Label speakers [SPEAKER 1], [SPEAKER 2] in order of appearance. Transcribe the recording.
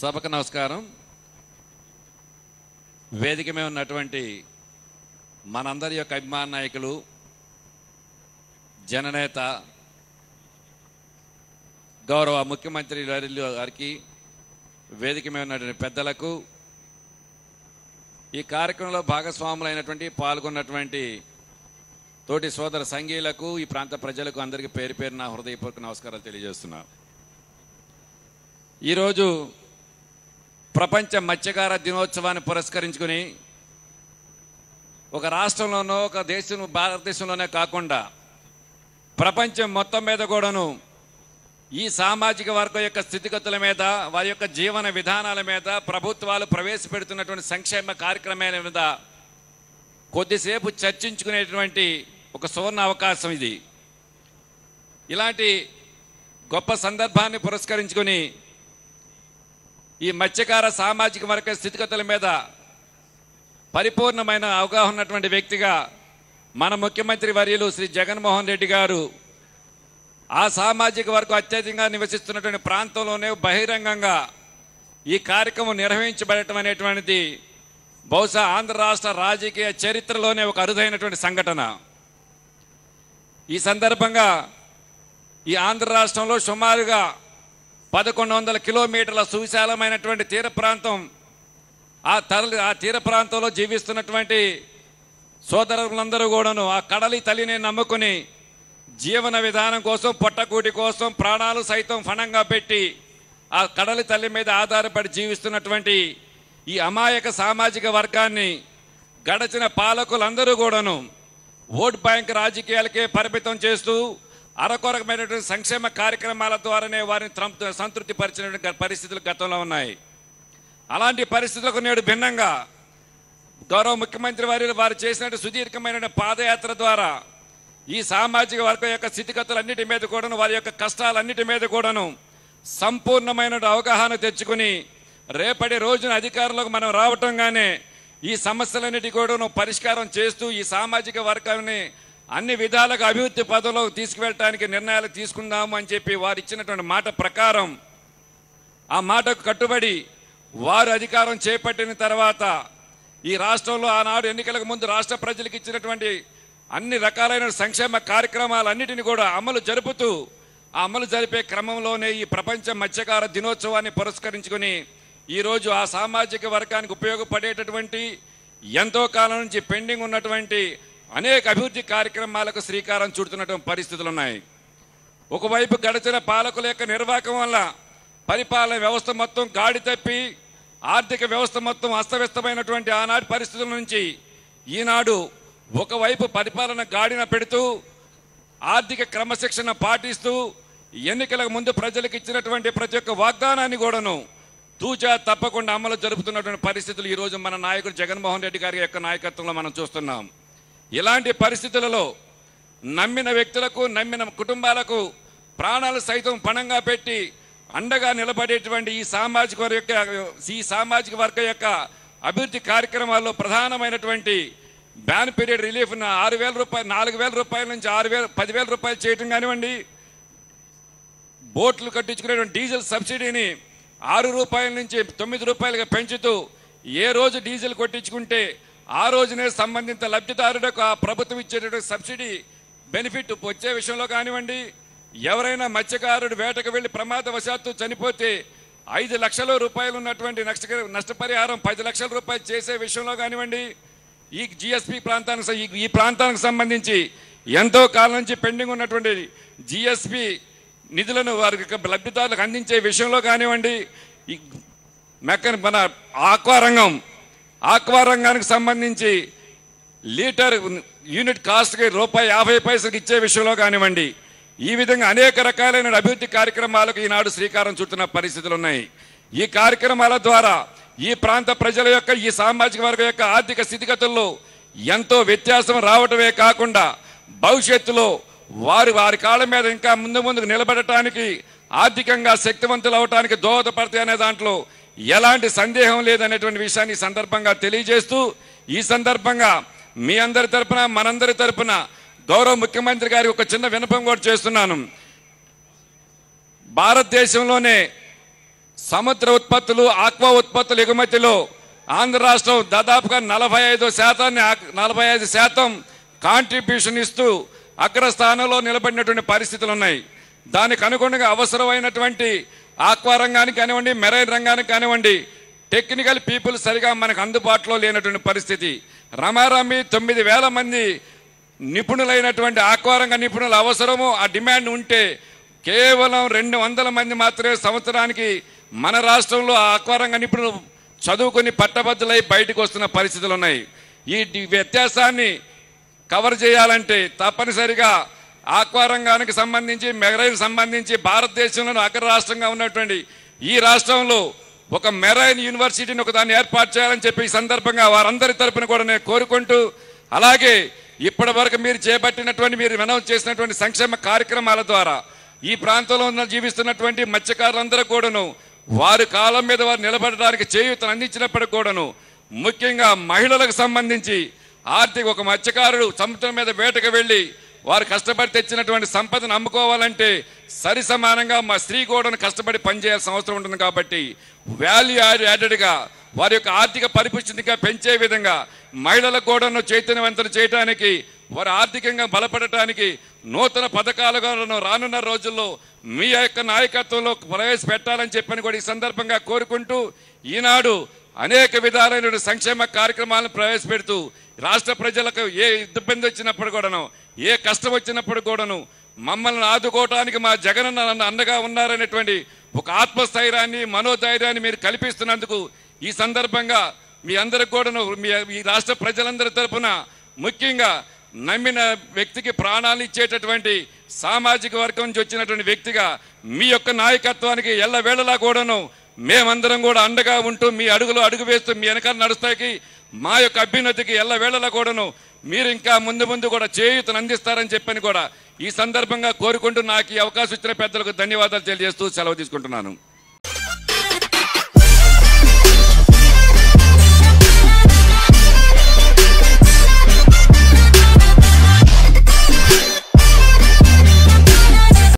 [SPEAKER 1] సభకు నమస్కారం వేదిక మీద ఉన్నటువంటి మనందరి యొక్క అభిమాన నాయకులు జననేత గౌరవ ముఖ్యమంత్రి వర్యులు గారికి వేదిక మీద ఉన్నటువంటి పెద్దలకు ఈ కార్యక్రమంలో భాగస్వాములైనటువంటి పాల్గొన్నటువంటి తోటి సోదర సంఘీయులకు ఈ ప్రాంత ప్రజలకు అందరికీ పేరు పేరు నా హృదయపూర్వక నమస్కారాలు తెలియజేస్తున్నా ఈరోజు ప్రపంచ మత్స్యకార దినోత్సవాన్ని పురస్కరించుకుని ఒక రాష్ట్రంలోనో ఒక దేశం భారతదేశంలోనే కాకుండా ప్రపంచం మొత్తం మీద కూడాను ఈ సామాజిక వర్గం యొక్క స్థితిగతుల మీద వారి యొక్క జీవన విధానాల మీద ప్రభుత్వాలు ప్రవేశపెడుతున్నటువంటి సంక్షేమ కార్యక్రమాల మీద కొద్దిసేపు చర్చించుకునేటువంటి ఒక సువర్ణ అవకాశం ఇది ఇలాంటి గొప్ప సందర్భాన్ని పురస్కరించుకొని ఈ మత్స్యకార సామాజిక వర్గ స్థితిగతుల మీద పరిపూర్ణమైన అవగాహన ఉన్నటువంటి వ్యక్తిగా మన ముఖ్యమంత్రి వర్యులు శ్రీ జగన్మోహన్ రెడ్డి గారు ఆ సామాజిక వర్గం అత్యధికంగా నివసిస్తున్నటువంటి ప్రాంతంలోనే బహిరంగంగా ఈ కార్యక్రమం నిర్వహించబడటం అనేటువంటిది బహుశా ఆంధ్ర రాష్ట్ర రాజకీయ చరిత్రలోనే ఒక అరుదైనటువంటి సంఘటన ఈ సందర్భంగా ఈ ఆంధ్ర రాష్ట్రంలో సుమారుగా పదకొండు వందల కిలోమీటర్ల సువిశాలమైనటువంటి తీర ప్రాంతం ఆ తరలి ఆ తీర ప్రాంతంలో జీవిస్తున్నటువంటి సోదరులందరూ కూడాను ఆ కడలి తల్లిని నమ్ముకుని జీవన విధానం కోసం పొట్టకూటి కోసం ప్రాణాలు సైతం ఫణంగా పెట్టి ఆ కడలి తల్లి మీద ఆధారపడి జీవిస్తున్నటువంటి ఈ అమాయక సామాజిక వర్గాన్ని గడచిన పాలకులందరూ కూడాను ఓట్ బ్యాంక్ రాజకీయాలకే పరిమితం చేస్తూ అరకొరకమైనటువంటి సంక్షేమ కార్యక్రమాల ద్వారానే వారిని త్రం- సంతృప్తి పరిచినటువంటి పరిస్థితులు గతంలో ఉన్నాయి అలాంటి పరిస్థితులకు నేడు భిన్నంగా గౌరవ ముఖ్యమంత్రి వారి వారు చేసినట్టు సుదీర్ఘమైన పాదయాత్ర ద్వారా ఈ సామాజిక వర్గం యొక్క స్థితిగతులన్నిటి మీద కూడాను వారి యొక్క కష్టాలన్నిటి మీద కూడాను సంపూర్ణమైన అవగాహన తెచ్చుకుని రేపటి రోజున అధికారంలోకి మనం రావటంగానే ఈ సమస్యలన్నిటి కూడాను పరిష్కారం చేస్తూ ఈ సామాజిక వర్గాన్ని అన్ని విధాలుగా అభివృద్ధి పదంలోకి తీసుకువెళ్ళటానికి నిర్ణయాలు తీసుకుందాము అని చెప్పి వారు ఇచ్చినటువంటి మాట ప్రకారం ఆ మాటకు కట్టుబడి వారు అధికారం చేపట్టిన తర్వాత ఈ రాష్ట్రంలో ఆనాడు ఎన్నికలకు ముందు రాష్ట్ర ప్రజలకు ఇచ్చినటువంటి అన్ని రకాలైన సంక్షేమ కార్యక్రమాలన్నిటిని కూడా అమలు జరుపుతూ ఆ అమలు జరిపే క్రమంలోనే ఈ ప్రపంచ మత్స్యకార దినోత్సవాన్ని పురస్కరించుకుని ఈరోజు ఆ సామాజిక వర్గానికి ఉపయోగపడేటటువంటి ఎంతో కాలం నుంచి పెండింగ్ ఉన్నటువంటి అనేక అభివృద్ధి కార్యక్రమాలకు శ్రీకారం చుడుతున్నటువంటి పరిస్థితులు ఉన్నాయి ఒకవైపు గడిచిన పాలకుల యొక్క నిర్వాహకం వల్ల పరిపాలన వ్యవస్థ మొత్తం గాడి తప్పి ఆర్థిక వ్యవస్థ మొత్తం అస్తవ్యస్తమైనటువంటి ఆనాటి పరిస్థితుల నుంచి ఈనాడు ఒకవైపు పరిపాలన గాడిన పెడుతూ ఆర్థిక క్రమశిక్షణ పాటిస్తూ ఎన్నికలకు ముందు ప్రజలకు ఇచ్చినటువంటి ప్రతి ఒక్క వాగ్దానాన్ని కూడాను తూచా తప్పకుండా అమలు జరుపుతున్నటువంటి పరిస్థితులు ఈ రోజు మన నాయకుడు జగన్మోహన్ రెడ్డి గారి యొక్క నాయకత్వంలో మనం చూస్తున్నాం ఇలాంటి పరిస్థితులలో నమ్మిన వ్యక్తులకు నమ్మిన కుటుంబాలకు ప్రాణాలు సైతం పణంగా పెట్టి అండగా నిలబడేటువంటి ఈ సామాజిక వర్గ యొక్క ఈ సామాజిక వర్గ యొక్క అభివృద్ధి కార్యక్రమాల్లో ప్రధానమైనటువంటి బ్యాన్ పీరియడ్ రిలీఫ్ ఆరు వేల రూపాయలు నాలుగు వేల రూపాయల నుంచి ఆరు వేల పదివేల రూపాయలు చేయటం కానివ్వండి బోట్లు కట్టించుకునేటువంటి డీజిల్ సబ్సిడీని ఆరు రూపాయల నుంచి తొమ్మిది రూపాయలుగా పెంచుతూ ఏ రోజు డీజిల్ కొట్టించుకుంటే ఆ రోజునే సంబంధిత లబ్ధిదారులకు ఆ ప్రభుత్వం ఇచ్చేటటువంటి సబ్సిడీ బెనిఫిట్ వచ్చే విషయంలో కానివ్వండి ఎవరైనా మత్స్యకారుడు వేటకు వెళ్లి ప్రమాదవశాత్తు చనిపోతే ఐదు లక్షల రూపాయలు ఉన్నటువంటి నష్ట నష్టపరిహారం పది లక్షల రూపాయలు చేసే విషయంలో కానివ్వండి ఈ జిఎస్పి ప్రాంతానికి స- ఈ- ఈ ప్రాంతానికి సంబంధించి ఎంతో కాలం నుంచి పెండింగ్ ఉన్నటువంటి జిఎస్పి నిధులను వారికి లబ్ధిదారులకు అందించే విషయంలో కానివ్వండి ఈ మెక్కన్ మన ఆక్వా రంగం ఆక్వా రంగానికి సంబంధించి లీటర్ యూనిట్ కాస్ట్కి రూపాయి యాభై పైసలకు ఇచ్చే విషయంలో కానివ్వండి ఈ విధంగా అనేక రకాలైన అభివృద్ధి కార్యక్రమాలకు ఈనాడు శ్రీకారం చుడుతున్న పరిస్థితులు ఉన్నాయి ఈ కార్యక్రమాల ద్వారా ఈ ప్రాంత ప్రజల యొక్క ఈ సామాజిక వర్గం యొక్క ఆర్థిక స్థితిగతుల్లో ఎంతో వ్యత్యాసం రావటమే కాకుండా భవిష్యత్తులో వారు వారి కాళ్ళ మీద ఇంకా ముందు ముందుకు నిలబడటానికి ఆర్థికంగా శక్తివంతులు అవటానికి దోహదపడతాయి అనే దాంట్లో ఎలాంటి సందేహం లేదనేటువంటి విషయాన్ని ఈ సందర్భంగా తెలియజేస్తూ ఈ సందర్భంగా మీ అందరి తరపున మనందరి తరపున గౌరవ ముఖ్యమంత్రి గారికి ఒక చిన్న వినపం కూడా చేస్తున్నాను భారతదేశంలోనే సముద్ర ఉత్పత్తులు ఆక్వా ఉత్పత్తుల ఎగుమతిలో ఆంధ్ర రాష్ట్రం దాదాపుగా నలభై ఐదు శాతాన్ని ఆక్- నలభై ఐదు శాతం కాంట్రిబ్యూషన్ ఇస్తూ అగ్రస్థానంలో నిలబడినటువంటి పరిస్థితులు ఉన్నాయి దానికి అనుగుణంగా అవసరమైనటువంటి ఆక్వా రంగానికి కానివ్వండి మెరైన్ రంగానికి కానివ్వండి టెక్నికల్ పీపుల్ సరిగా మనకు అందుబాటులో లేనటువంటి పరిస్థితి రమారమి తొమ్మిది వేల మంది నిపుణులైనటువంటి ఆక్వారంగ నిపుణుల అవసరము ఆ డిమాండ్ ఉంటే కేవలం రెండు వందల మంది మాత్రమే సంవత్సరానికి మన రాష్ట్రంలో ఆ ఆక్వారంగ నిపుణులు చదువుకొని పట్టభద్రులై బయటకు వస్తున్న పరిస్థితులు ఉన్నాయి ఈ డి- వ్యత్యాసాన్ని కవర్ చేయాలంటే తప్పనిసరిగా ఆక్వా రంగానికి సంబంధించి మెరైన్ సంబంధించి భారతదేశంలో అగ్ర రాష్ట్రంగా ఉన్నటువంటి ఈ రాష్ట్రంలో ఒక మెరైన్ యూనివర్సిటీని ఒక దాన్ని ఏర్పాటు చేయాలని చెప్పి ఈ సందర్భంగా వారందరి తరపున కూడా నేను కోరుకుంటూ అలాగే ఇప్పటి వరకు మీరు చేపట్టినటువంటి మీరు అనౌన్స్ చేసినటువంటి సంక్షేమ కార్యక్రమాల ద్వారా ఈ ప్రాంతంలో ఉన్న జీవిస్తున్నటువంటి మత్స్యకారులందరూ కూడాను వారి కాలం మీద వారు నిలబడడానికి చేయూతను అందించినప్పటికి కూడాను ముఖ్యంగా మహిళలకు సంబంధించి ఆర్థిక ఒక మత్స్యకారుడు సముద్రం మీద వేటకు వెళ్ళి వారు కష్టపడి తెచ్చినటువంటి సంపదను అమ్ముకోవాలంటే సరి సమానంగా మా స్త్రీ కూడా కష్టపడి పనిచేయాల్సిన అవసరం ఉంటుంది కాబట్టి వాల్యూ యాడెడ్గా వారి యొక్క ఆర్థిక పరిపుష్టిగా పెంచే విధంగా మహిళలకు కూడాను చైతన్యవంతం చేయడానికి వారి ఆర్థికంగా బలపడటానికి నూతన పథకాలుగా రానున్న రోజుల్లో మీ యొక్క నాయకత్వంలో ప్రవేశపెట్టాలని చెప్పని కూడా ఈ సందర్భంగా కోరుకుంటూ ఈనాడు అనేక విధాలైన సంక్షేమ కార్యక్రమాలను ప్రవేశపెడుతూ రాష్ట్ర ప్రజలకు ఏ ఇబ్బంది వచ్చినప్పుడు కూడాను ఏ కష్టం వచ్చినప్పుడు కూడాను మమ్మల్ని ఆదుకోవటానికి మా జగనన్న నన్ను అండగా ఉన్నారనేటువంటి ఒక ఆత్మస్థైర్యాన్ని మనోధైర్యాన్ని మీరు కల్పిస్తున్నందుకు ఈ సందర్భంగా మీ అందరికి కూడాను మీ ఈ రాష్ట్ర ప్రజలందరి తరపున ముఖ్యంగా నమ్మిన వ్యక్తికి ప్రాణాలు ఇచ్చేటటువంటి సామాజిక వర్గం నుంచి వచ్చినటువంటి వ్యక్తిగా మీ యొక్క నాయకత్వానికి ఎల్ల వేళలా కూడాను మేమందరం కూడా అండగా ఉంటూ మీ అడుగులో అడుగు వేస్తూ మీ వెనకాల నడుస్తాకి మా యొక్క అభ్యున్నతికి ఎల్ల వేళలా కూడాను మీరు ఇంకా ముందు ముందు కూడా చేయూతను అందిస్తారని చెప్పని కూడా ఈ సందర్భంగా కోరుకుంటూ నాకు ఈ అవకాశం ఇచ్చిన పెద్దలకు ధన్యవాదాలు తెలియజేస్తూ సెలవు తీసుకుంటున్నాను